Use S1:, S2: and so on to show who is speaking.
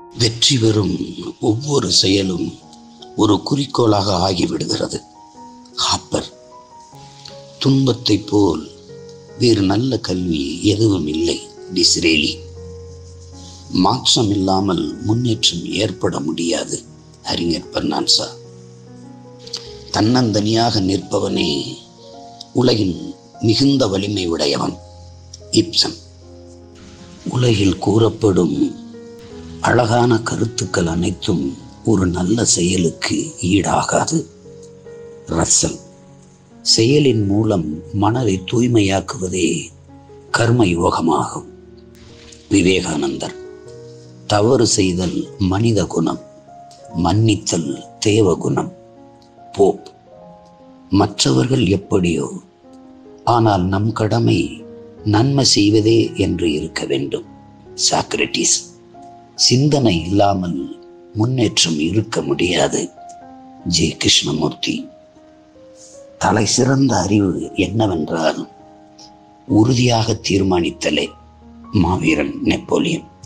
S1: வெற்றி பெறும் ஒவ்வொரு செயலும் ஒரு குறிக்கோளாக ஆகிவிடுகிறது ஹாப்பர் துன்பத்தைப் போல் வேறு நல்ல கல்வி எதுவும் இல்லை டிஸ்ரேலி மாற்றம் இல்லாமல் முன்னேற்றம் ஏற்பட முடியாது அறிஞர் பெர்னான்சா தன்னந்தனியாக நிற்பவனே உலகின் மிகுந்த வலிமை உடையவன் இப்சன் உலகில் கூறப்படும் அழகான கருத்துக்கள் அனைத்தும் ஒரு நல்ல செயலுக்கு ஈடாகாது ரசல் செயலின் மூலம் மனதை தூய்மையாக்குவதே கர்ம யோகமாகும் விவேகானந்தர் தவறு செய்தல் மனித குணம் மன்னித்தல் தேவகுணம் போப் மற்றவர்கள் எப்படியோ ஆனால் நம் கடமை நன்மை செய்வதே என்று இருக்க வேண்டும் சாக்ரட்டிஸ் சிந்தனை இல்லாமல் முன்னேற்றம் இருக்க முடியாது ஜே கிருஷ்ணமூர்த்தி தலை சிறந்த அறிவு என்னவென்றால் உறுதியாக தீர்மானித்தலே மாவீரன் நெப்போலியன்